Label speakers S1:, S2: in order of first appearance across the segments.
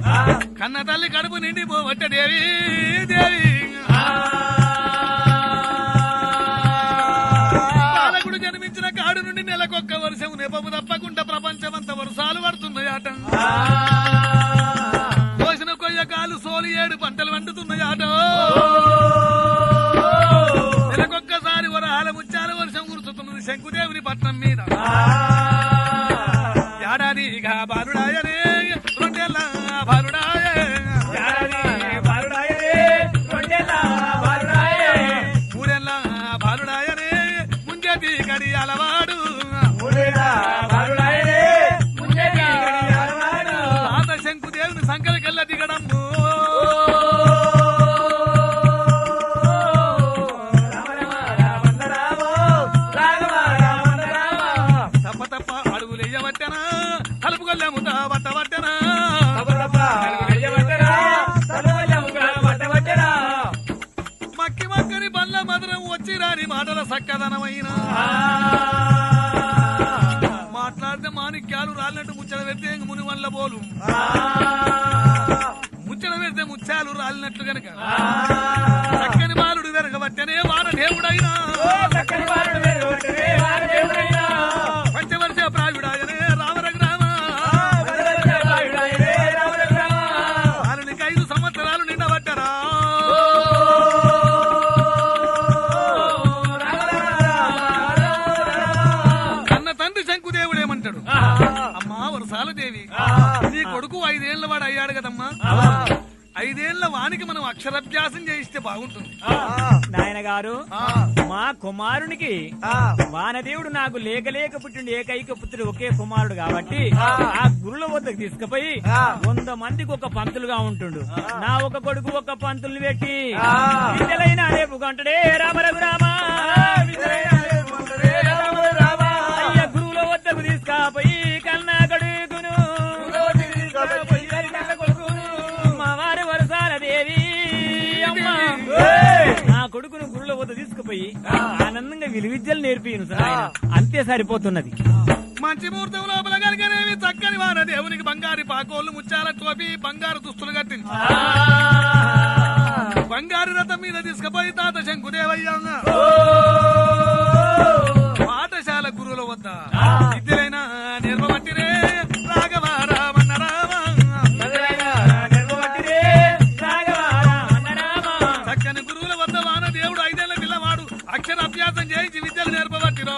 S1: కన్న తల్లి కడుపు నిండి పోవట్ట దేవి దేవి బాలకుడు జన్మించిన కాడు నుండి నెలకొక్క వర్షం నెపము తప్పకుండా ప్రపంచమంత వర్షాలు పడుతున్నాయట కోసిన కొయ్యకాలు సోలి ఏడు పంటలు వండుతున్నాయట నెలకొక్కసారి వరహాల ముత్యాల వర్షం కురుస్తున్నది శంకుదేవుని పట్నం మీద ఏడాదిగా బాలుడాయనే రెండేళ్ళ బాలుడాయే మూడేళ్ళ బాలుడాయనే ముంజేది గడి అలవాడు తాత శంకుదేవుని సంకలకెళ్ళ దిగడము తప్ప తప్ప అడుగులేయవట్టనా కలుపుకొల్లాముతా పట్టవట్టనా మక్కి మక్కని బల్ల మధురం వచ్చి రాని మాటల సక్కదనమైన మాట్లాడితే మాణిక్యాలు రాలినట్టు ముచ్చట పెడితే ఇంక ముని వల్ల పోలు ముచ్చట పెడితే ముత్యాలు రాలినట్లు గనక చక్కని బాలుడు వెరగబట్టనే వాన దేవుడైనా పంచవర్ష ప్రాయుడాయనే రామరగ్రామ బాలునికి ఐదు సంవత్సరాలు నిండబట్టరా కన్న తండ్రి శంకుదేవుడేమంటాడు అమ్మా వరసాల దేవి నీ కొడుకు ఐదేళ్ల వాడు అయ్యాడు కదమ్మా ఐదేళ్ల వానికి మనం అక్షరాభ్యాసం చేయిస్తే బాగుంటుంది
S2: నాయన గారు
S1: ఆ,
S2: మా కుమారునికి వానదేవుడు నాకు లేక లేక పుట్టిండు ఏకైక పుత్రుడు ఒకే కుమారుడు కాబట్టి ఆ గురుల వద్దకు తీసుకుపోయి వంద మందికి ఒక పంతులుగా ఉంటుండు నా ఒక కొడుకు ఒక పంతుల్ని పెట్టి విద్యలైన రేపు గంటడే రామ రఘురామ అయ్య గురువుల వద్దకు తీసుకపోయి కన్నా కొడుకును మా వారి వరసాల దేవి అమ్మ నా కొడుకును గురుల వద్ద తీసుకుపోయి ఆనందంగా విలువిద్యలు నేర్పిను సార్ ఆయన. అంతే సరిపోతున్నది
S1: మంచి ముహూర్తం లోపల కలిగనేవి చక్కని వాన దేవునికి బంగారు పాకోళ్ళు ముచ్చాల టోపి బంగారు దుస్తులు కట్టింది బంగారు రథం మీద తీసుకుపోయి తాత శంకుదేవయ్య పాఠశాల గురువుల వద్ద విద్యలైన నిర్మబట్టిరే రాఘవ రామన్న రామ చక్కని గురువుల వద్ద వాన దేవుడు ఐదేళ్ల పిల్లవాడు అక్షర అభ్యాసం చేయించి విద్యలు నేర్పబట్టిరో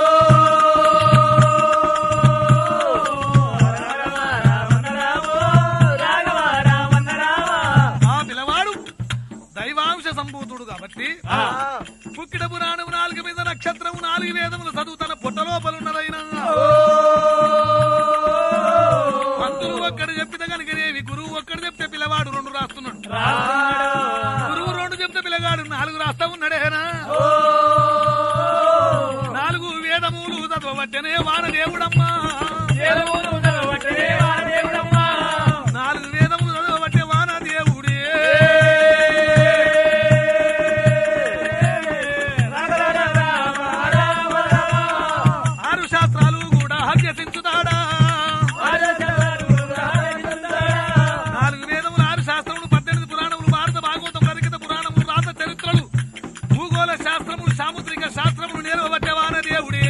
S1: ఆ పిల్లవాడు దైవాంశ సంభూతుడు కాబట్టి పుక్కిట పురాణము నాలుగు మీద నక్షత్రము నాలుగు వేదములు చదువు తన పొట్ట లోపలున్నదైనా పంతులు ఒక్కడు చెప్పితే కనుకనేవి గురువు ఒక్కడు చెప్తే పిల్లవాడు రెండు రాస్తున్నాడు గురువు రెండు చెప్తే పిల్లగాడు నాలుగు రాస్తా ఉన్నాడేనా నాలుగు వేదములు చదవబట్టనే వాన దేవుడమ్మా నాలుగు వేదములు చదవబట్టే వాన దేవుడే ఆరు శాస్త్రాలు కూడా అభ్యసించుతాడా నాలుగు వేదములు ఆరు శాస్త్రములు పద్దెనిమిది పురాణములు భారత భాగవతం పరికిత పురాణములు రాత చరిత్రలు భూగోళ శాస్త్రములు సాముద్రిక శాస్త్రములు నేర్వబట్టేవాన దేవుడే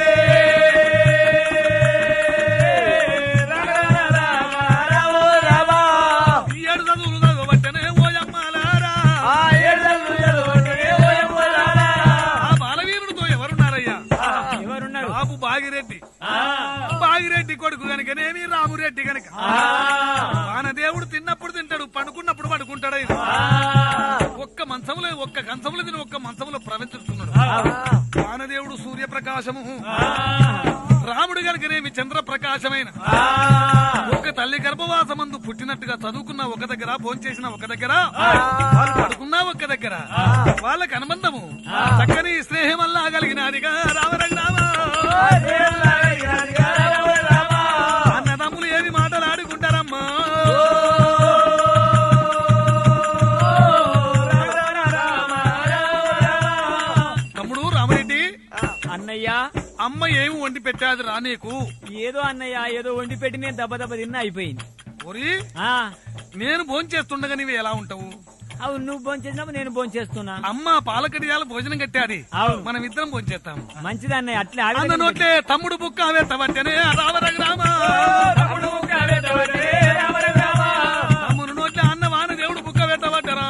S1: ఈ ఏడు చదువులు చదవబట్టనే ఓయమ్మలారా ఆ బాలవీరుడితో ఎవరున్నారయ్యా
S2: ఎవరున్నారు
S1: బాబు బాగిరెడ్డి బాగిరెడ్డి కొడుకు కనుకనేమి రామురెడ్డి కనుక వానదేవుడు తిన్నప్పుడు తింటాడు పండుకున్నప్పుడు పడుకుంటాడు ఆయన ఒక్క మంచంలో ఒక్క కంచంలో తిని ఒక్క మంచంలో ప్రవేశిస్తున్నాడు వానదేవుడు సూర్యప్రకాశము రాముడు కనుకనేమి చంద్ర ప్రకాశమైన ఒక తల్లి గర్భవాసమందు పుట్టినట్టుగా చదువుకున్న ఒక దగ్గర భోంచేసిన ఒక దగ్గర వాళ్ళు పడుకున్నా ఒక దగ్గర వాళ్ళకి అనుబంధము చక్కని స్నేహం వల్ల కలిగినదిగా రామరగ్రామ అన్నదమ్ములు ఏమి మాటలు ఆడుకుంటారమ్మా తమ్ముడు రామరెడ్డి
S2: అన్నయ్య
S1: అమ్మ ఏమి వండి పెట్టాది రా నీకు
S2: ఏదో అన్నయ్య ఏదో వండి పెట్టి నేను దెబ్బ దెబ్బ తిన్నా అయిపోయింది
S1: ఒరి
S2: ఆ
S1: నేను భోంచేస్తుండగా నీవు ఎలా ఉంటావు
S2: అవును నువ్వు భోంచేసినప్పుడు నేను భోంచేస్తున్నా
S1: అమ్మ పాలకడియాల భోజనం కట్టాది
S2: అవును
S1: మనం ఇద్దరం భోంచేస్తాం
S2: మంచిది అన్నయ్య అట్లే ఆ
S1: అన్న
S2: విధంగా
S1: నోట్లే తమ్ముడు బుక్క అవెత్తవచ్చనే రావర గ్రామ తమ్ముడు నోట్లే అన్న వాన దేవుడు బుక్క పెట్టవట్టరా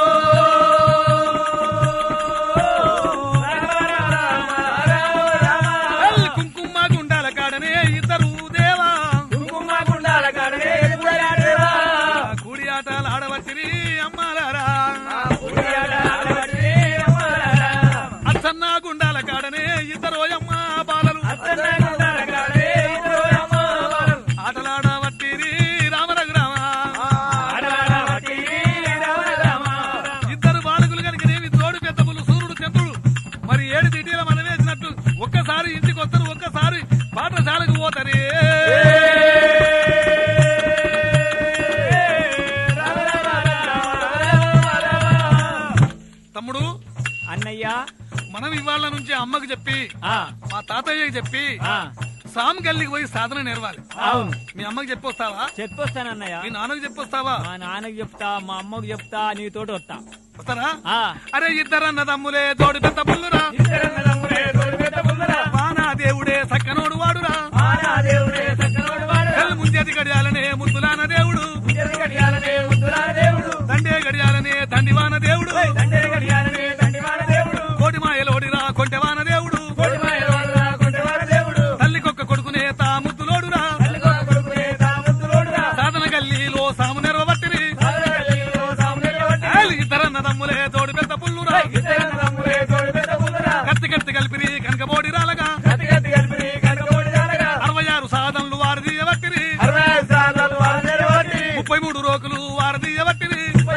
S1: ఎల్ కుంకుమ గుండాల కాడనే ఇద్దరు దేవా కూడి ఆటలు ఆడవచ్చిరి అమ్మాలారా అచ్చన్న గుండాల కాడనే ఇద్దరు అమ్మ బాలలు ఆటలాడవట్టిరి రామర గ్రామ ఇద్దరు బాలకులు కనుక నేమి తోడు పెద్దములు సూర్యుడు చంద్రుడు మరి ఏడు తిటీల మనం వేసినట్టు ఒక్కసారి ఇంటికి వస్తారు ఒక్కసారి పాఠశాలకు పోతారే తమ్ముడు
S2: అన్నయ్య
S1: మనం ఇవాళ నుంచి అమ్మకు చెప్పి
S2: ఆ
S1: మా తాతయ్యకి చెప్పి
S2: ఆ
S1: సామ్ గల్లికి పోయి సాధన నేర్వాలి
S2: అవును
S1: మీ అమ్మకి చెప్పొస్తావా
S2: చెప్పొస్తానన్నయ్య
S1: మీ నాన్నకి చెప్పొస్తావా
S2: మా నాన్నకి చెప్తా మా అమ్మకి చెప్తా నీతోటి వస్తా
S1: వస్తారా
S2: ఆ
S1: అరే ఇద్దరన్న తమ్ములే తోడు పెద్ద పుల్లురా వానా దేవుడే సక్కనోడు వాడురా కళ్ళు ముందేది గడియాలనే ముద్దులాన దేవుడు దండే గడియాలనే దండివాన దేవుడు కోటి మాయలోడిరా కొంటెవాన దేవుడు తల్లికొక్క కొడుకునే తా ముద్దులోడురా సాధన గల్లీలో సాము నెరవబట్టిరి ఏయ్, ఇద్దరన్న తమ్ములే తోడు పెద్ద పుల్లురా కత్తి కత్తి కలిపిరి కనకబోడి రాలగా అరవై ఆరు సాధనలు వారు తీయబట్టిరి ముప్పై మూడు రోకులు వారు తీయబట్టిరి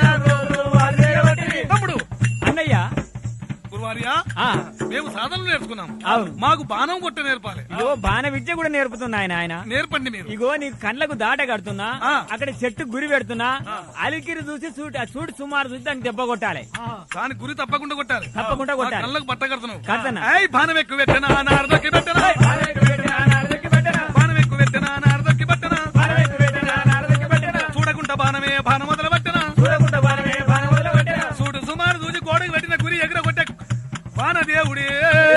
S1: తమ్ముడు
S2: అన్నయ్య
S1: గురువార్యా
S2: ఆ
S1: మేము సాధనలు నేర్చుకున్నాం
S2: అవును
S1: మాకు బాణం కొట్ట నేర్పాలి
S2: ఇగో బాణ విద్య కూడా నేర్పుతున్నా ఆయన ఆయన
S1: నేర్పండి మీరు
S2: ఇగో నీకు కళ్ళకు దాట కడుతున్నా
S1: ఆ.
S2: అక్కడ చెట్టు గురి పెడుతున్నా అలికిరి చూసి చూడు ఆ చూడు సుమారు చూసి దానికి దెబ్బ కొట్టాలి
S1: దాని గురి తప్పకుండా కొట్టాలి
S2: తప్పకుండా
S1: మా
S2: కొట్టాలి
S1: కళ్ళకు బట్ట కడుతున్నావు
S2: కడతనా?
S1: ఏయ్ బాణం ఎక్కువ పెట్టనా నారదొక్కి పెట్టనా బాణం ఎక్కువ పెట్టనా నారదొక్కి పెట్టనా చూడకుండా బాణమే బాణం మొదలు పెట్టనా చూడు సుమారు చూసి గోడకు పెట్టిన గురి ఎగర కొట్టే బాణ దేవుడే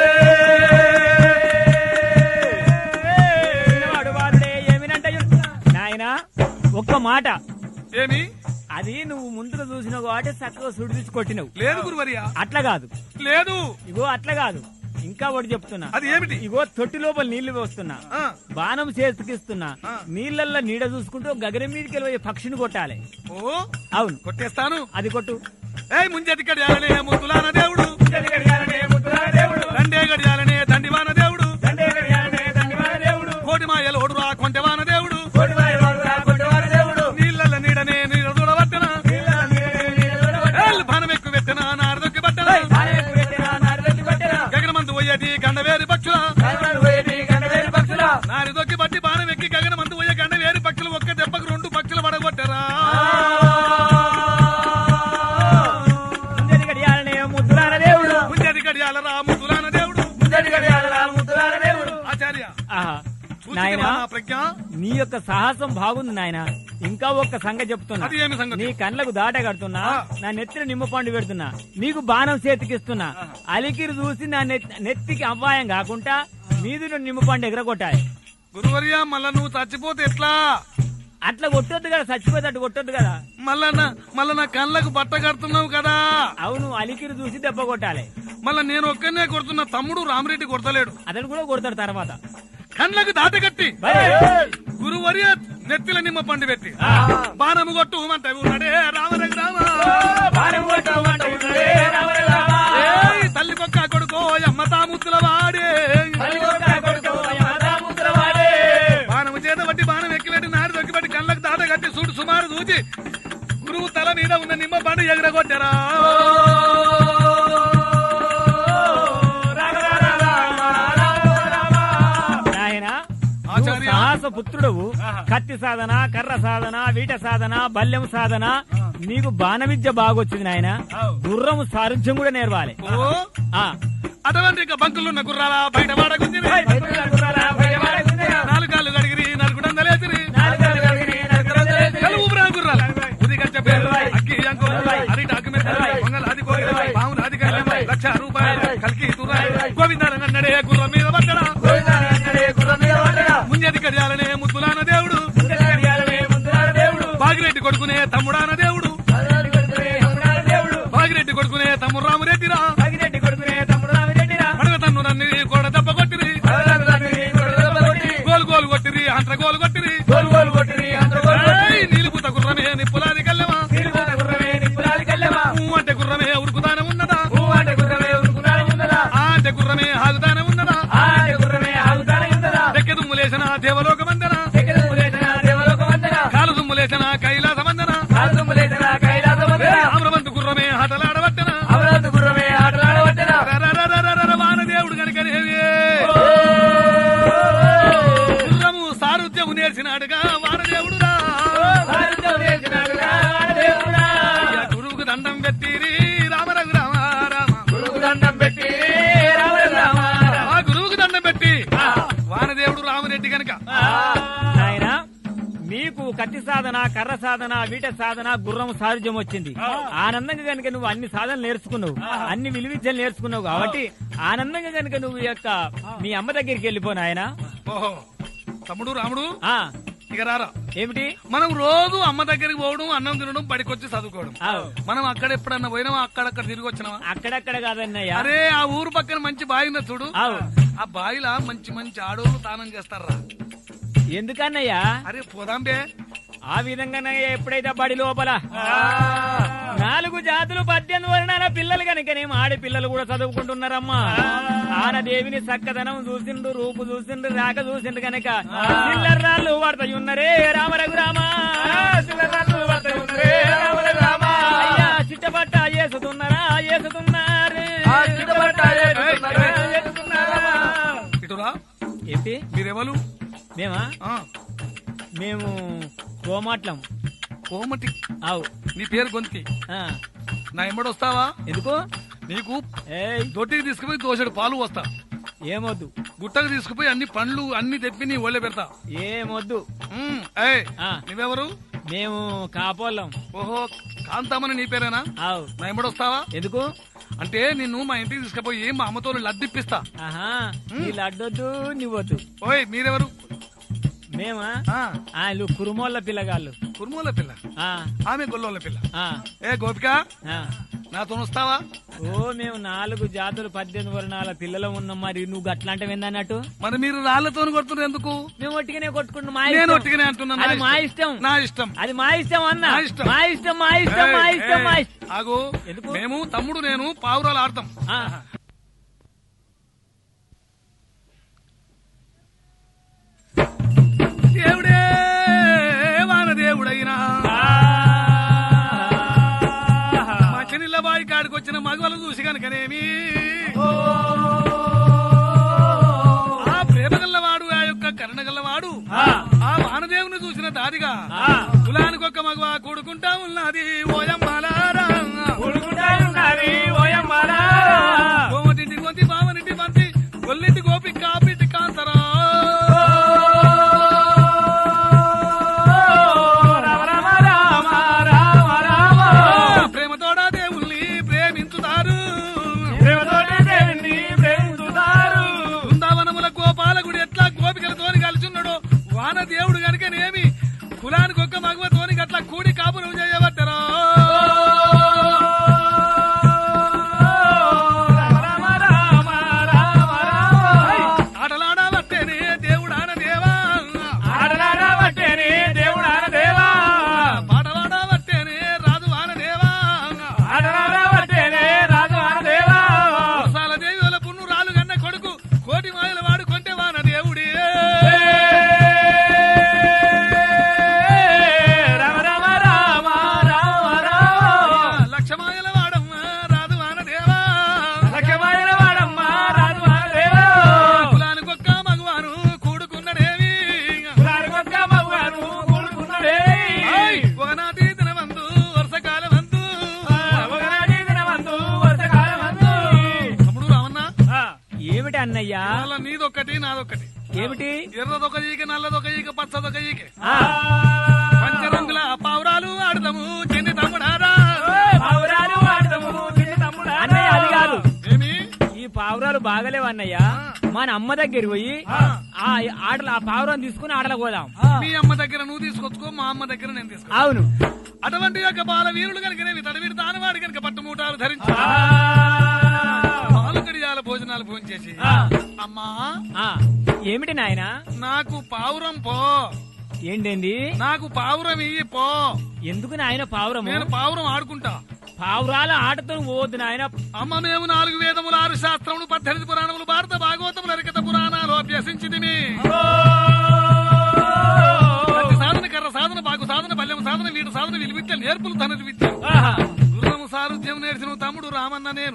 S2: చిన్నవాడు వాడుడే ఏమినంటే నాయన ఒక్క మాట
S1: ఏమి
S2: అది నువ్వు ముందుగా చూసినావు కాబట్టి చక్కగా సుడి తీసి కొట్టినవు
S1: లేదు గురువర్యా
S2: అట్లా కాదు
S1: లేదు
S2: ఇగో అట్లా కాదు ఇంకా ఒకటి చెప్తున్నా
S1: అది ఏమిటి
S2: ఇగో తొట్టి లోపల నీళ్లు వస్తున్నా
S1: ఆ,
S2: బాణం చేతికిస్తున్నా
S1: ఆ.
S2: నీళ్ళల్లో నీడ చూసుకుంటూ గగనం మీదకి వెళ్ళి పక్షిని కొట్టాలి
S1: ఓ
S2: అవును
S1: కొట్టేస్తాను
S2: అది కొట్టు
S1: ఏయ్ ముంజటి గడియాలనే ముద్దులాన దేవుడు దండే గడియాలనే దండివాన దేవుడు కోటి మాయలోడు రా కొంటెవాన దేవుడు నీళ్ళల్ల నీడనే నీడ చూడబట్టన ఏయ్ బాణం ఎక్కువ పెట్టనా నారదొక్కి పట్టనా గగనమందు పోయేటి గండవేరి పక్షుల నారి దొక్కి బట్టి బాణం ఎక్కి గగనమందు పోయే గండవేరి పక్షులు ఒక్క దెబ్బకు రెండు పక్షులు పడగొట్టరా
S2: ముందరి గడియాలనే ముద్దులార దేవుడు
S1: ముంజటి గడియాల రా ముద్దులాన దేవుడు ఆచార్య
S2: ఆహా.
S1: చూసితివా
S2: నాయనా
S1: నా ప్రజ్ఞ
S2: నీ యొక్క సాహసం బాగుంది నాయన ఇంకా ఒక్క సంగతి చెప్తున్నా
S1: అది ఏమి సంగతి
S2: నీ కళ్ళకు దాట కడుతున్నా
S1: ఆ.
S2: నా నెత్తిన నిమ్మ పండు పెడుతున్నా నీకు బాణం చేతికిస్తున్నా అలికిరి చూసి నా నెత్- నెత్తికి అవ్వాయం కాకుండా మీది నిమ్మ పండు ఎగరగొట్టాలి
S1: గురువర్య మళ్ళా నువ్వు చచ్చిపోతే ఎట్లా
S2: అట్లా కొట్టొద్దు కదా చచ్చిపోతే అటు కొట్టొద్దు కదా
S1: మళ్ళా నా మళ్ళా నా కళ్ళకు బట్ట కడుతున్నావు కదా
S2: అవును అలికిరి చూసి దెబ్బ కొట్టాలి
S1: మళ్ళా నేను ఒక్కనే కొడుతున్న తమ్ముడు రామరెడ్డి కొడతలేడు
S2: అతను కూడా కొడతాడు తర్వాత
S1: కళ్ళకు దాట కట్టి
S2: బరే.
S1: గురువర్య నెత్తిల నిమ్మ పండు పెట్టి బాణము కొట్టు అంటే ఉన్నాడే రామరగ రామ ఏయ్, తల్లి కొక్క కొడుకో అమ్మ తాముత్తుల వాడే బాణము చేత బట్టి బాణం ఎక్కి పెట్టి నాడు దొక్కి పెట్టి కళ్ళకు దాట కట్టి చూడు సుమారు చూచి గురువు తల మీద ఉన్న నిమ్మ పండు ఎగరగొట్టారా
S2: నాయన
S1: ఆచార్య.
S2: సాహస పుత్రుడవు కత్తి సాధన కర్ర సాధన వీట సాధన బల్యం సాధన నీకు బాణ విద్య బాగొచ్చింది నాయన గుర్రము సారుధ్యం కూడా నేర్వాలి
S1: ఓ
S2: ఆ
S1: అటువంటి ఇక బంకులున్న గుర్రాల బయట వాడకుంది నాలుగు కాళ్ళు కడిగిరి నలుగుడందలేసిరి ఆగుతానే ఉన్నదా
S3: ఆనాటి గుర్రమే ఆగుతానే ఉన్నదా
S1: దెక్కె దుమ్ములేసిన దేవలోక వందన
S3: దగ్గర దుమ్ములేసిన దేవలోక వందన
S1: కాలు దుమ్ములేసిన కైలాస వందన
S3: కాలు దుమ్ములేసిన కైలాస వందన
S1: అమరవంతు గుర్రమే ఆటలాడవట్టన
S3: అమరావతి గుర్రమే ఆటలాడవద్దన
S1: రరరరరరర వానదేవుడు కనుకనేవి గుర్రము సారుధ్యము నేర్చినాడుగా వానదేవుడురా
S3: సారథ్యం చేసినాడుగా దేవుడా.
S1: అయ్యా గురువుకు దండం పెట్టిరి రామరఘు రామ రామ
S3: గురువుకు దండం పెట్టి రామ రామ రామ.
S1: ఆ గురువుకు దండం పెట్టి వానదేవుడు రామరెడ్డి గనక
S2: నాయనా మీకు కత్తి సాధన కర్ర సాధన వీట సాధన గుర్రం సారుధ్యం వచ్చింది ఆనందంగా కనుక నువ్వు అన్ని సాధనలు నేర్చుకున్నావు అన్ని విలువిద్యలు నేర్చుకున్నావు కాబట్టి ఆనందంగా కనుక నువ్వు ఈ యొక్క మీ అమ్మ దగ్గరికి వెళ్ళిపో నాయనా
S1: ఓహో తమ్ముడు రాముడు
S2: ఆ
S1: ఇక రారా
S2: ఏమిటి
S1: మనం రోజు అమ్మ దగ్గరికి పోవడం అన్నం తినడం బడికొచ్చి చదువుకోవడం
S2: ఆవ్.
S1: మనం అక్కడ ఎప్పుడన్నా పోయినావా అక్కడక్కడ తిరిగి వచ్చినావా
S2: అక్కడక్కడ కాదన్నయ్యా
S1: అరే ఆ ఊరు పక్కన మంచి బావి ఉంది చూడు
S2: ఆవ్.
S1: ఆ బావిలా మంచి మంచి ఆడోళ్ళు తానం చేస్తారా
S2: ఎందుకన్నయ్యా
S1: అరే పోదాం బే
S2: ఆ విధంగానే ఎప్పుడైతే బడి లోపల నాలుగు జాతులు పద్దెనిమిది వర్ణాల పిల్లలు కనుకనేమో ఆడి పిల్లలు కూడా చదువుకుంటున్నారమ్మా ఆన దేవిని చక్కదనం చూసిండు రూపు చూసిండు రాక చూసిండు కనుక పిల్లర్రాళ్ళు వాడతాయి ఉన్నరే రామ రఘురామ
S3: చిన్నదాన్ని వద్ద ఉన్నరే రామ రామ.
S2: అయ్యా చిట్టపట్ట ఏసుతున్నారా ఏసుతున్నారు
S3: ఆ చిట్టపట్ట ఏసుతున్నారా, ఏసుతున్నారా.
S1: ఇటురా
S2: ఏంటి
S1: మీరెవరు
S2: మేమా
S1: ఆ,
S2: మేము కోమాట్లం
S1: కోమటి
S2: ఆవు
S1: నీ పేరు గొంతి
S2: ఆ,
S1: నా ఎంబడి వస్తావా
S2: ఎందుకు
S1: నీకు
S2: ఏయ్
S1: దొడ్డికి తీసుకుపోయి దోషడు పాలు వస్తా
S2: ఏమొద్దు
S1: గుట్టకు తీసుకుపోయి అన్ని పండ్లు అన్ని తెప్పి నీ ఒళ్ళే పెడతా
S2: ఏమొద్దు
S1: ఉమ్, ఏయ్
S2: ఆ.
S1: నువ్వెవరు
S2: మేము కాపోళ్ళం
S1: ఓహో కాంతామని నీ పేరేనా
S2: ఆవు
S1: నా ఎంబడి వస్తావా
S2: ఎందుకు
S1: అంటే నిన్ను మా ఇంటికి తీసుకుపోయి మా అమ్మతో లద్దిప్పిస్తా
S2: ఆహా నీళ్ళు అడ్డొద్దు నువ్వొద్దు
S1: ఓయ్ మీరెవరు
S2: మేమా
S1: ఆ,
S2: వాళ్ళు కురుమోళ్ళ పిల్లగాళ్ళు
S1: కుర్మూల పిల్ల
S2: ఆ,
S1: ఆమె గొల్లోల పిల్ల
S2: ఆ,
S1: ఏ గోపిక
S2: ఆ.
S1: నాతో వస్తావా
S2: ఓ మేము నాలుగు జాతులు పద్దెనిమిది వర్ణాల పిల్లలు ఉన్నాం మరి నువ్వు గట్లా అంటే అన్నట్టు
S1: మరి మీరు రాళ్లతో కొడుతున్నారు ఎందుకు
S2: మేము ఒట్టిగానే కొట్టుకుంటున్నాం మా
S1: నేను
S2: ఇష్టం.
S1: ఒట్టిగానే అంటున్నాను
S2: అది మా ఇష్టం
S1: నా ఇష్టం
S2: అది మా ఇష్టం అన్న
S1: నా ఇష్టం.
S2: మా ఇష్టం మా ఇష్టం మా
S1: ఏయ్,
S2: ఇష్టం మా
S1: ఏయ్,
S2: ఇష్టం
S1: ఆగు
S2: ఎందుకు?
S1: మేము తమ్ముడు నేను పావురాలు ఆడతాం
S2: ఆ,
S1: దేవుడే వాన దేవుడైనా మా చెనిల్ల బాయి కాడికి వచ్చిన మగవలు చూసి కనుకనేమి ఆ ప్రేమ గల్లవాడు ఆ యొక్క కరుణ గల్లవాడు ఆ వానదేవుని చూసిన దారిగా కులానికి ఒక మగవ కూడుకుంటా ఉన్నది ఓయమ్మలారా
S3: ఉడుకుంటాయున్నది ఓయమ్మలారా.
S1: కోమటింటి కొంతి బావనింటి మంతి గొల్లింటి గోపి కాపిటి కాంతరా
S3: రామ రామ రామ రామ రామ.
S1: ప్రేమతోడా దేవుల్ని ప్రేమించుతారు
S3: ప్రేమతోటి దేవుణ్ణి ప్రేమించుతారు.
S1: బృందావనముల గోపాల గుడి ఎట్లా గోపికలతోని కలిసి వాన దేవుడు గనుకనేమి కులానికి ఒక్క మగవతోని అట్లా కూడి కాపురం చేయబట్టరా
S3: రామ రామ రామ రామ.
S1: ఆటలాడబట్టేనే దేవుడాన దేవా
S3: ఆడలాడబట్టేనే దేవుడాన దేవా.
S1: పాటలాడబట్టేనే రాజు వాన దేవా
S3: ఆడలాడబట్టేనే రాజు ఆన దేవా.
S1: వర్షాల దేవి వల్ల పున్ను రాలు కన్న కొడుకు కోటి మాయల వాడు కొంటే వాన దేవుడి
S3: రామ రామ రామ రామ రామ.
S1: లక్ష మాయల వాడమ్మ రాజు వాన దేవా
S3: లక్ష్యమైన వాడమ్మ రాజు ఆన దేవా.
S1: కులానికి ఒక్క మగవాను కూడుకున్నడేవి
S3: కులానికొక్క మగవాడు కూడుకున్నాడే.
S1: ఆయ్, ఒకనాటి దినవందు వర్షకాల వందు
S3: ఒకనాటి దినమందు వర్షకాలమందు.
S1: తమ్ముడు రావన్నా
S2: ఏమిటి అన్నయ్యా
S1: వాళ్ళ నీదొక్కటి నాదొక్కటి
S2: ఏమిటి
S1: ఎర్రదొక ఈక నల్లదొక ఈక పచ్చదొక ఈక
S2: ఆ,
S1: పంచరంగుల పావురాలు ఆడదాము చెన్ని తమ్ముడారా
S3: పావురాలు వాడదము చిన్న తమ్ముడా.
S2: అన్నయ్య అది కాదు
S1: ఏమి
S2: ఈ పావురాలు బాగలేవు అన్నయ్య మన అమ్మ దగ్గర పోయి ఆ ఆటలు ఆ పావురం తీసుకుని ఆటలకు పోదాం
S1: మీ అమ్మ దగ్గర నువ్వు తీసుకొచ్చుకో మా అమ్మ దగ్గర నేను తీసుకో
S2: అవును
S1: అటువంటి యొక్క బాల వీరులు కనుకనేవి తడవిడి తానవాడు కనుక పట్టుమూటాలు ధరించి
S3: ఆ.
S1: పాలు కడియాల భోజనాలు భోంచేసి అమ్మా
S2: ఆ ఏమిటి నాయనా
S1: నాకు పావురం పో
S2: ఏంటండి
S1: నాకు పావురం ఇయ్యి పో
S2: ఎందుకు నాయన పావురము
S1: నేను పావురం ఆడుకుంటా
S2: పావురాల ఆటతో పోవద్దు నాయన
S1: అమ్మ మేము నాలుగు వేదములు ఆరు శాస్త్రములు పద్దెనిమిది పురాణములు భారత భాగవతములు అరికత పురాణాలు అభ్యసించింది సాధన కర్ర సాధన బాగు సాధన బల్యం సాధన వీడు సాధన వీళ్ళు విద్య నేర్పులు తనది విద్య గురువు సారుధ్యం నేర్చిన తమ్ముడు రామన్న నేను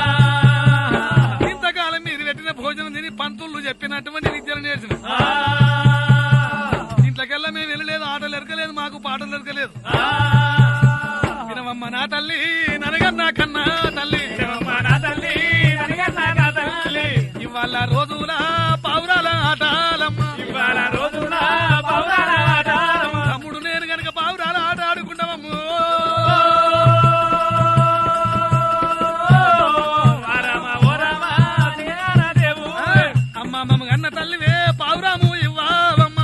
S1: ఇంతకాలం మీరు పెట్టిన భోజనం తిని పంతులు చెప్పినటువంటి విద్యను నేర్చిన ఇంట్లోకెల్లా మేము వెళ్ళలేదు ఆటలు ఎరకలేదు మాకు పాటలు ఎరకలేదు వినవమ్మ నా తల్లి ననగన్నా కన్నా తల్లి ఇవాళ రోజుల పావురాల ఆటాలమ్మ తమ్ముడు నేను గనక పావురాల ఆట ఆడుకుంటామమ్ము అమ్మ మమ్మ గన్న తల్లివే పావురాము ఇవ్వావమ్మ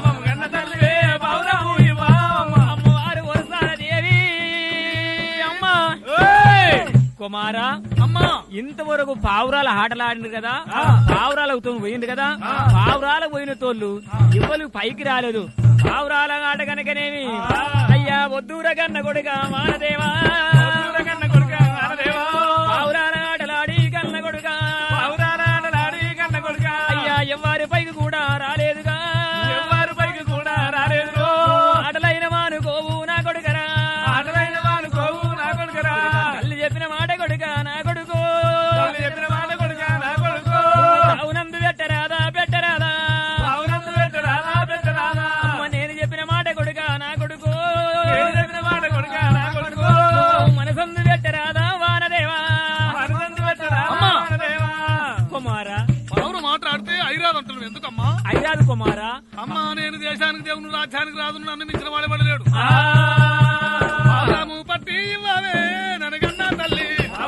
S2: అమ్మవారు వరసాల దేవి అమ్మ కుమారా
S1: అమ్మా
S2: ఇంతవరకు పావురాల ఆటలాడింది కదా పావురాలకు పోయింది కదా పావురాల పోయిన తోళ్ళు ఇవ్వలు పైకి రాలేదు పావురాల ఆట కనుకనేమి అయ్యా వద్దుర కన్న కొడుక మానదేవా పావురాల ఆటలాడి కన్న కొడుక అయ్యా ఎవ్వరి పైకి కూడా రాలేదుగా ఆటలైన మానుకోవు నా కొడుకరా తల్లి చెప్పిన మాట కొడుక నా కొడుకు అవునందు పెట్టరాదా పెట్టరాదా అమ్మ నేను చెప్పిన మాట కొడుక నా కొడుకు మనసందు పెట్టరాదా వానదేవా కుమారా
S1: పావురం మాట్లాడితే ఐరాదంటున్నావు ఎందుకమ్మా
S2: ఐరాదు కుమారా
S1: అమ్మా నేను దేశానికి దేవుని రాజ్యానికి రాదు నన్ను మించిన వాడే పడలేడు పావురము పట్టి ఇవ్వవే ననగన్నా తల్లి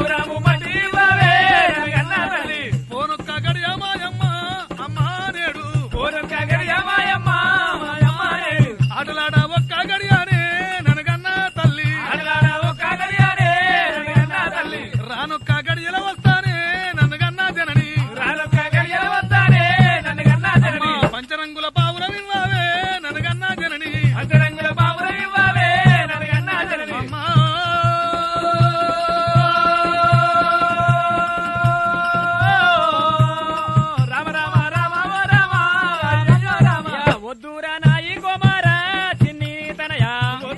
S1: పోనొక్క గడియమాయమ్మ అమ్మా నేడు ఆటలాడ ఒక్క గడియానే ననగన్నా తల్లి రానొక్క గడియల వస్తానే నన్నగన్నా జనని అమ్మా పంచరంగుల పావురం ఇవ్వవే ననగన్నా జనని అమ్మా
S2: యా వద్దురా నాయి కుమారా చిన్ని తనయా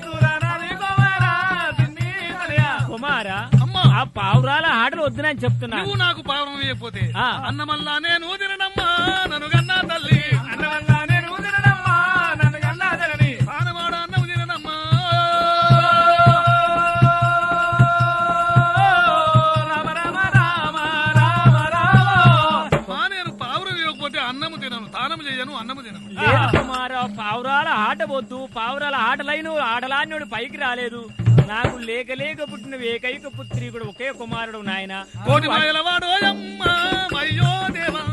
S2: కుమారా
S1: అమ్మా
S2: ఆ పావురాల ఆటలు వద్దునని చెప్తున్నా
S1: నువ్వు నాకు పావురం వేయకపోతే
S2: ఆ.
S1: అన్నమల్లా నేను తినడమ్మా నన్ను గన్నా తల్లి పానవాడ అన్నం తినడమ్మా మా నేను పావురం వేయకపోతే అన్నము తినను తానము చేయను అన్నము తినను
S2: లేదు కుమారా పావురాల ఆట వద్దు పావురాల ఆటలైన ఆటలాన్నోడు పైకి రాలేదు నాకు లేక లేక పుట్టిన ఏకైక పుత్రి కూడా ఒకే కుమారుడు నాయన
S1: కోటి మాయల వాడు అమ్మ అయ్యో దేవా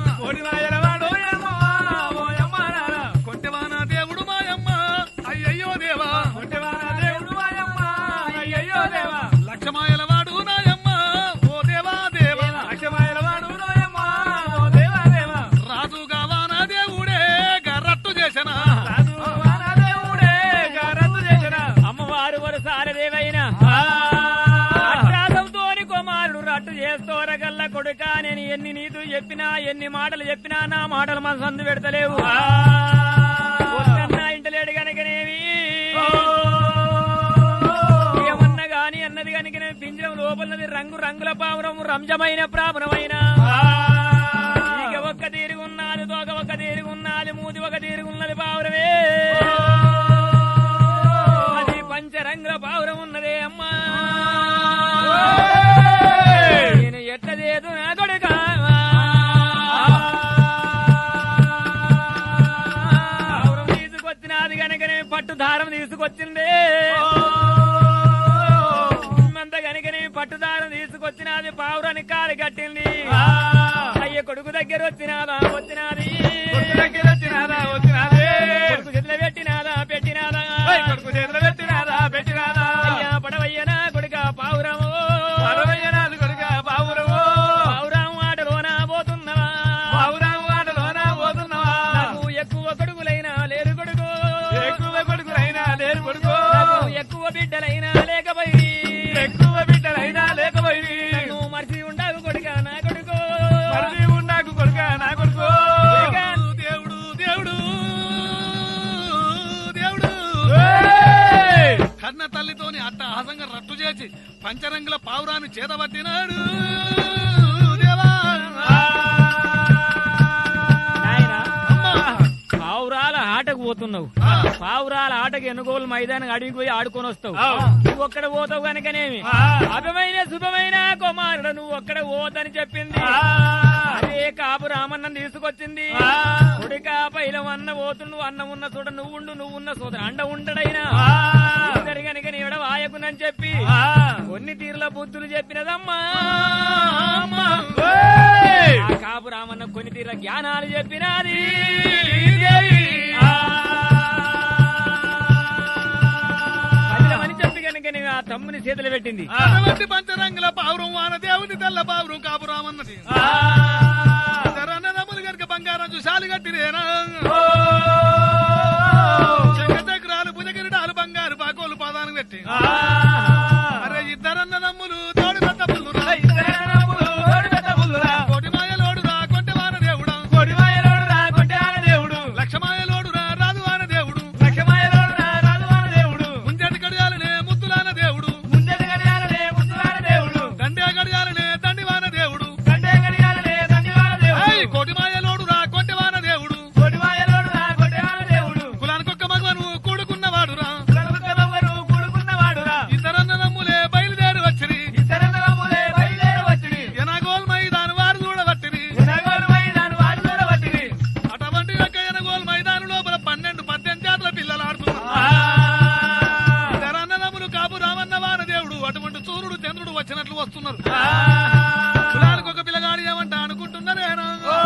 S1: కొంటెవాన దేవుడు మాయమ్మ అయ్యయ్యో దేవా లక్ష మాయల వాడు నాయమ్మ ఓ దేవా దేవా రాజు గావాన దేవుడే గర్రట్టు చేసిన
S2: అమ్మవారు వరసారదేవైనా అట్రాసంతోని కుమారుడు రట్టు చేస్తోరగల్ల కొడుక నేను ఎన్ని నీతులు చెప్పినా ఎన్ని మాటలు చెప్పినా నా మాటలు మన సందు పెడతలేవు వద్దన్నా ఇంటలేడు గనకనేవి ఏమన్నా గాని అన్నది గనుక నేను పింజరం లోపలది రంగు రంగుల పావురం రంజమైన ప్రాపరమైన ఇక ఒక్క తీరుగున్నది తోక ఒక్క తీరుగున్నది మూతి ఒక తీరుగున్నది పావురమే అది పంచరంగుల పావురం ఉన్నదే అమ్మా నేను ఎట్టదేదు నా కొడుక పావురం తీసుకొచ్చినది గనకనే పట్టు దారం తీసుకొచ్చింది అంత గనుకనే పట్టు దారం తీసుకొచ్చినది పావురానికి కాలు కట్టింది అయ్య కొడుకు దగ్గర వచ్చినాదా వచ్చినది కొడుకు చేతిలో పెట్టినాదా పెట్టినాదా అయ్యా పడవయ్యనా కొడుక పావురము పావురం ఆటలోన పోతున్నవా నాకు ఎక్కువ కొడుకులైనా లేరు కొడుకు నాకు ఎక్కువ బిడ్డలైనా లేకపోయి
S1: చేసి పంచరంగుల పావురాన్ని చేతబట్టినాడు దేవా
S2: నాయనా
S1: అమ్మా.
S2: పావురాల ఆటకు పోతున్నావు
S1: ఆ.
S2: పావురాల ఆటకు ఎన్నుగోలు మైదానం అడిగి పోయి ఆడుకొని వస్తావు
S3: ఆ.
S2: నువ్వు ఒక్కడ పోతావు కనుకనేమి
S3: ఆ.
S2: అభమైన శుభమైన కుమారుడు నువ్వు ఒక్కడ పోతని చెప్పింది అదే కాపు రామన్నం తీసుకొచ్చింది
S3: ఆ.
S2: కొడుక పైలం అన్న పోతుండు అన్నం ఉన్న చోట నువ్వు ఉండు నువ్వు ఉన్న చోట అండ ఉండడైనా ఇద్దరు కనుక నీవిడ వాయకునని చెప్పి కొన్ని తీరుల బుద్ధులు చెప్పినదమ్మా అమ్మా. ఆ కాపు రామన్న కొన్ని తీరుల జ్ఞానాలు చెప్పినది అని చెప్పి కనుక నీవు ఆ తమ్ముని చేతులు పెట్టింది
S1: అటువంటి పంచరంగుల పావురం వాన దేవుని తెల్ల పావురం కాపురామన్నది అన్నదమ్ములు గనుక బంగారం చూసాలు కట్టిరేనా చక్రచక్రాలు భుజగిరిడాలు బంగారు పాకోలు పాదానికి పెట్టి అరే ఇద్దరన్నదమ్ములు తోడు పెద్ద పుల్లురా కోటి మాయలోడురా కొంటె వాన దేవుడా లక్ష మాయలోడురా రాజు వాన దేవుడు ముంజటి గడియాలనే ముద్దులాన దేవుడు దండే గడియాలనే దండి వాన దేవుడు ఏయ్, కోటి మాయలోడురా కొంటె వాన దేవుడు కులానికొక్క మగవను కూడుకున్నవాడురా ఇద్దరన్నదమ్ములే బయలుదేరి వచ్చిరి ఎనగోల్ మైదాను వారు చూడబట్టిరి అటువంటి యొక్క ఎనగోల్ మైదాను లోపల పన్నెండు పద్దెనిమిది జాతుల పిల్లలు ఆడుతున్నారు ఇద్దరన్నదమ్ములు కాపు రామన్న వాన దేవుడు అటువంటి సూర్యుడు చంద్రుడు వచ్చినట్లు వస్తున్నారు కులానికి ఒక పిల్లగాడు ఏమంట అనుకుంటున్నారేనా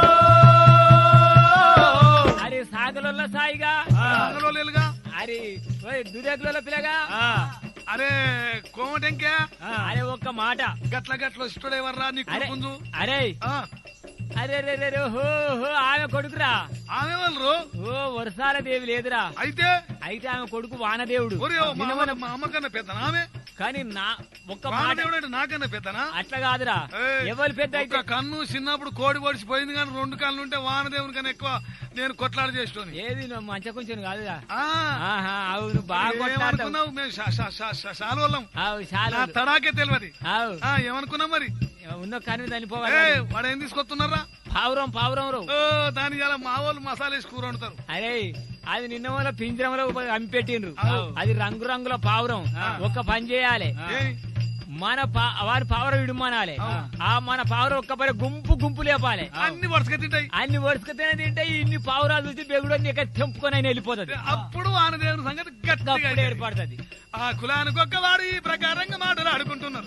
S2: అరే సాగలలో సాయిగా
S1: ఆంగ్లోలేలుగా
S2: అరే దురేకులలో పిల్లగా
S1: అరే కోమటెంకే
S2: అరే ఒక్క మాట
S1: గట్ల గట్ల ఇష్టడేవర్రా నీ
S2: అరే
S1: కొడుకుందు
S2: అరే
S1: ఆ,
S2: అరే రే రే రే, హో హో ఆమె కొడుకురా
S1: ఆమె వాళ్ళు
S2: ఓ వర్షాల దేవి లేదురా
S1: అయితే
S2: అయితే ఆమె కొడుకు వానదేవుడు
S1: ఒరే ఓ మా
S2: నిన్నమన-
S1: అమ్మ- మా అమ్మకన్నా పెద్దనా ఆమె
S2: కానీ నా ఒక్క మాట
S1: వానదేవుడు అంటే నాకన్నా పెద్దనా
S2: అట్లా కాదురా
S1: ఏయ్,
S2: ఎవరు పెద్ద అయితే
S1: ఒక్క కన్ను చిన్నప్పుడు కోడి పొడిచిపోయింది కానీ రెండు కన్నులు ఉంటే వానదేవుని కన్నా ఎక్కువ నేను కొట్లాడ చేస్తోని
S2: ఏది నువ్వు మంచి కొంచెం కాదురా
S1: ఆ,
S2: ఆహా అవును బాగా కొట్లాడతావు
S1: ఏమనుకున్నావు మేము షా- షా- షా- షా- షాలోళ్ళం
S2: అవు
S1: నా
S2: చాలా
S1: తడాకే తెలియదు
S2: అవు
S1: ఆ, ఏమనుకున్నాం మరి
S2: ఉన్న కానీ
S1: ఏ
S2: చనిపోవాలి
S1: వాడు ఏం తీసుకొస్తున్నారా
S2: పావురం పావురం రో
S1: ఓ దాని ఇలా మా వాళ్ళు మసాలా వేసి కూర వండుతారు
S2: అరే అది నిన్న వల్ల పింజరంలో అమ్మిపెట్టిండ్రు
S1: అవు.
S2: అది రంగు రంగుల పావురం ఒక్క పని చేయాలి
S1: ఏయ్,
S2: మన పా- వారి పావురం విడుమనాలి ఆ మన పావురం ఒక్క పని గుంపు గుంపు లేపాలి
S1: అన్ని వరుసగా తింటాయి
S2: అన్ని వరుసకతేనే తింటే ఇన్ని పావురాలు చూసి బెగుడు నీకు తెంపుకొని ఆయన వెళ్ళిపోతుంది
S1: అప్పుడు వానదేవుని సంగతి గట్టిగా
S2: అప్పుడే
S1: అయిపోయింది.
S2: ఏర్పడుతుంది
S1: ఆ కులానికి ఒక్కవాడు ఈ ప్రకారంగా మాటలు ఆడుకుంటున్నారు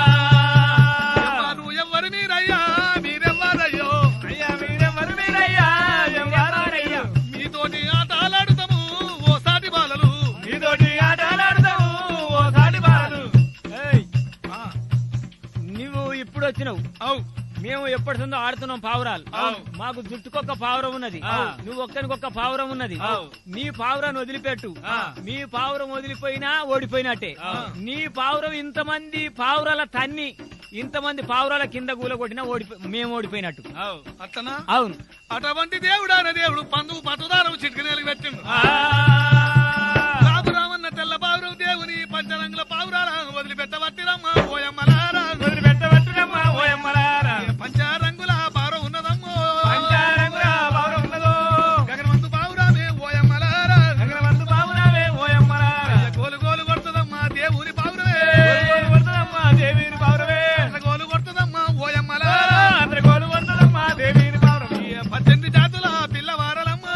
S1: ఎవరు ఎవరు మీరయ్యా మీరెవ్వరయ్యో మీతోటి ఆటలాడుతాము ఓ సాటి బాలలు
S2: ఏయ్,
S1: ఆ,
S2: నువ్వు ఇప్పుడు వచ్చినావు
S1: అవు
S2: మేము ఎప్పటి నుండో ఆడుతున్నాం పావురాలు
S1: అవును.
S2: మాకు జుట్టుకొక్క పావురం ఉన్నది
S1: అవును.
S2: నువ్వు ఒక్కనికొక్క పావురం ఉన్నది
S1: అవును.
S2: నీ పావురాన్ని వదిలిపెట్టు
S1: ఆ.
S2: నీ పావురం వదిలిపోయినా ఓడిపోయినట్టే
S1: అవును.
S2: నీ పావురం ఇంతమంది పావురాల తన్ని ఇంతమంది పావురాల కింద కూలగొట్టినా ఓడిపో మేము ఓడిపోయినట్టు
S1: అట్లనా
S2: అవును
S1: అటువంటి దేవుడు అనే దేవుడు పందువు పట్టుదారం చిటికనేలకు పెట్టిండు రామన్న తెల్ల పావురం దేవుని పంచరంగుల పావురాల వదిలిపెట్టబట్టిరమ్మా ఓయమ్మలారా పంచరంగుల పావురం ఉన్నదమ్మో గగనమందు పావురామే ఓయమ్మలారా గోలు గోలు కొడుతుందమ్మా దేవుని పావురమే గోలు కొడుతుందమ్మా ఓయమ్మలారా పద్దెనిమిది జాతుల పిల్లవారలమ్మా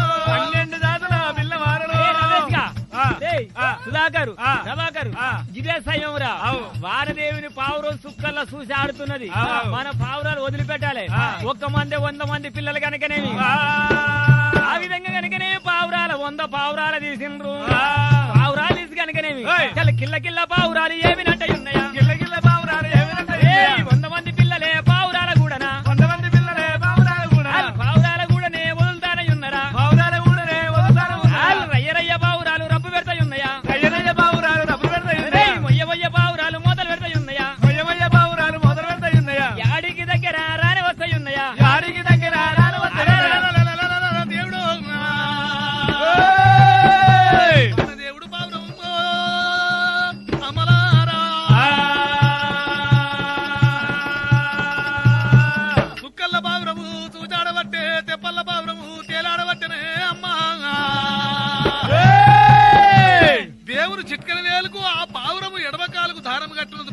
S2: ఏ రమేష్గా, ఏయ్,
S3: ఆ.
S2: సుధాకరు
S3: ఆ.
S2: ప్రభాకరు
S3: ఆ.
S2: ఇదే సైమంరా
S3: అవు.
S2: వారదేవిని పావురం సుక్కల్లా చూసి ఆడుతున్నది
S3: అవు.
S2: మన పావురాలు వదిలిపెట్టాలి
S3: ఆ.
S2: ఒక్క మంది వంద మంది పిల్లలు కనుకనేమి ఆ విధంగా కనుకనే పావురాల వంద పావురాల తీసిండ్రు
S3: ఆ.
S2: పావురాలు తీసి కనుకనేమి
S3: ఏయ్.
S2: చాలా కిల్ల కిల్ల పావురాలు ఏమి నట్ట ఉన్నాయా ఏయ్, వంద మంది పిల్లలే పావురాల కూడానా వాళ్ళు పావురాల కూడానే వదులుతానే ఉన్నారా వాళ్ళు రయ్య రయ్య పావురాలు రబ్బు పెడతాయి ఉన్నాయా ఏయ్, మొయ్య మొయ్య పావురాలు మొదలు పెడతాయి ఉన్నాయా యాడికి దగ్గర రాని వస్తాయి ఉన్నాయా
S3: యారికి దగ్గర రాను
S1: లలలలలలలల దేవుడు మన దేవుడు పావురం అమలారా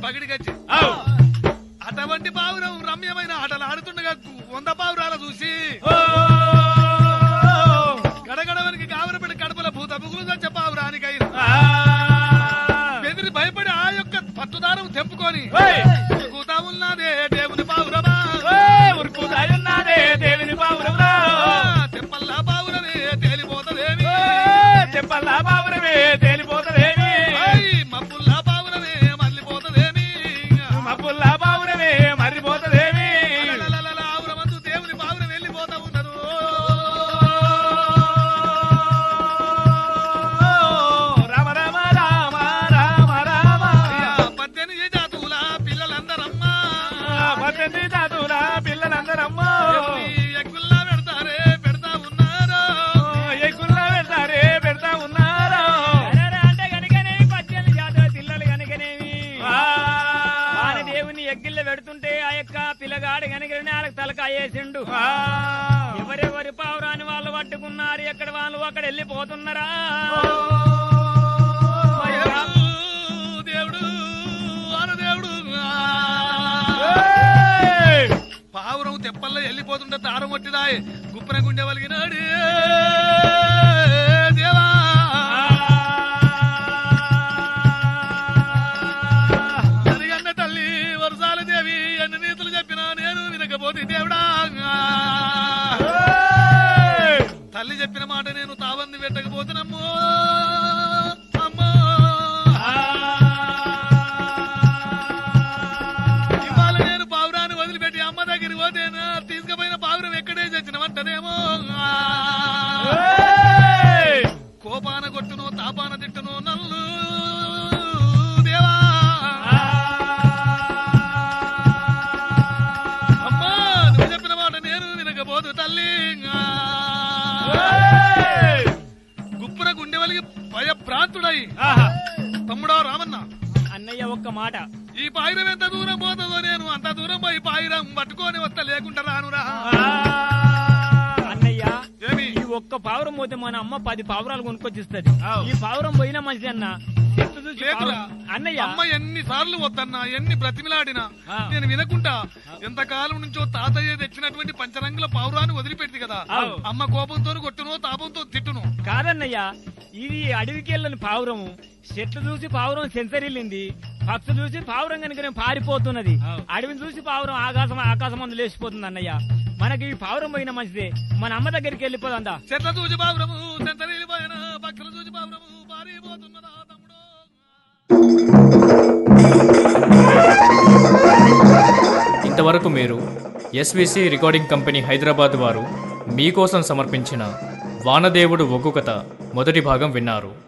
S1: పగిడిగచ్చి
S3: అవు.
S1: అటువంటి పావురం రమ్యమైన ఆటలు ఆడుతుండగా వంద పావురాల చూసి
S3: ఓ.
S1: గడగడవనికి కావరపడి కడుపుల భూత బుగులు చచ్చే పావురానికై
S3: ఆ.
S1: బెదిరి భయపడి ఆ యొక్క పట్టుదారం తెంపుకొని
S3: ఓయ్.
S1: కూతా ఉన్నదే దేవుని పావురమా
S3: ఓయ్, ఉరుకుతాయున్నదే దేవుని పావురమురా.
S1: ఆ, తెప్పల్లా పావురమే తేలిపోతదేమి
S3: ఓయ్, చెప్పల్లా పావురమే తేలిపోతదేమి
S1: ఐ, మబ్బుల్లా పావురమే మళ్ళీపోతదేమి
S3: మబ్బుల్లా పావురమే మర్రిపోతదేమి
S1: లలలలల, ఆవురమందు దేవుని పావురం వెళ్ళిపోతా ఉన్నది
S3: రామ రామ రామ రామ రామ
S1: అయ్యా, పద్దెనిమిది జాతుల పిల్లలందరమ్మా
S3: పద్దెనిమిది జాతుల పిల్లలందరమ్మో
S1: ఎవరి ఎక్కుల్లా పెడతారే పెడతా ఉన్నారు
S3: ఎక్కుల్లో పెడతారే పెడతా ఉన్నారు
S2: అరెరే అంటే గనుకనేమి పద్దెనిమిది జాతుల పిల్లలు గనుకనేమి
S3: ఆ.
S2: వాని దేవుని ఎగ్గిళ్ళ పెడుతుంటే ఆ యొక్క పిల్లగాడు గనుకనే వాళ్ళకి తలకాయ వేసిండు
S3: ఆ.
S2: ఎవరెవరి పావురాని వాళ్ళు పట్టుకున్నారు ఎక్కడ వాళ్ళు అక్కడ వెళ్ళిపోతున్నారా
S1: దేవుడు వాన దేవుడు
S3: ఏయ్!
S1: పావురం తెప్పల్లో వెళ్ళిపోతుంటే తారం కొట్టిదాయ్ గుప్పన గుండె వలిగినాడు దేవా అదిగన్న తల్లి వరసాల దేవి ఎన్ని నీతులు చెప్పినా నేను వినకపోతే దేవుడా
S3: ఏయ్!
S1: తల్లి చెప్పిన మాట నేను తావంది పెట్టకపోతున్నాము అమ్మా ఇవాళ నేను పావురాన్ని వదిలిపెట్టి అమ్మ దగ్గరికి పోతే నా తీసుకుపోయిన పావురం ఎక్కడే చచ్చినవంటనేమో
S3: ఏయ్!
S1: కోపాన కొట్టును తాపాన తిట్టును నల్లు దేవా అమ్మా నువ్వు చెప్పిన మాట నేను వినకపోదు తల్లి
S3: ఏయ్!
S1: గుప్పున గుండె వలిగి భయభ్రాంతుడై
S3: ఆహా!
S1: తమ్ముడో రామన్న
S2: అన్నయ్య ఒక్క మాట
S1: ఈ పాయిరం ఎంత దూరం పోతుందో నేను అంత దూరం పోయి పాయిరం పట్టుకొని వస్తా లేకుండా రానురా
S3: ఆ.
S2: అన్నయ్య
S1: ఏమి
S2: ఈ ఒక్క పావురం పోతే మన అమ్మ పది పావురాలు కొనుక్కొచ్చిస్తుంది
S3: అవు.
S2: ఈ పావురం పోయిన మంచిది అన్న చెట్టు చూసి
S1: లేకురా.
S2: పావురం- అన్నయ్య
S1: అమ్మ ఎన్ని సార్లు వద్దన్నా ఎన్ని బ్రతిమిలాడినా
S2: ఆ.
S1: నేను వినకుండా ఎంతకాలం నుంచో తాతయ్య తెచ్చినటువంటి పంచరంగుల పావురాన్ని వదిలిపెట్టి కదా
S2: అవు.
S1: అమ్మ కోపంతో కొట్టును తాపంతో తిట్టును
S2: కాదన్నయ్య ఇది అడవికి వెళ్ళని పావురము చెట్లు చూసి పావురం సెంచరీలింది పక్షు చూసి పావురం కనుక పారిపోతున్నది
S3: అవు.
S2: అడవిని చూసి పావురం ఆకాశం ఆకాశం అందు లేచిపోతుంది అన్నయ్య మనకి ఈ పావురం పోయిన మంచిదే మన అమ్మ దగ్గరికి వెళ్ళిపోదందా
S1: చెట్ల చూసి పావురము సెంతరీలు పోయిన పక్షుల చూసి పావురము పారిపోతున్నదా తమ్ముడు
S4: ఇంతవరకు మీరు ఎస్విసి రికార్డింగ్ కంపెనీ హైదరాబాద్ వారు మీకోసం సమర్పించిన వానదేవుడు ఒగ్గు కథ మొదటి భాగం విన్నారు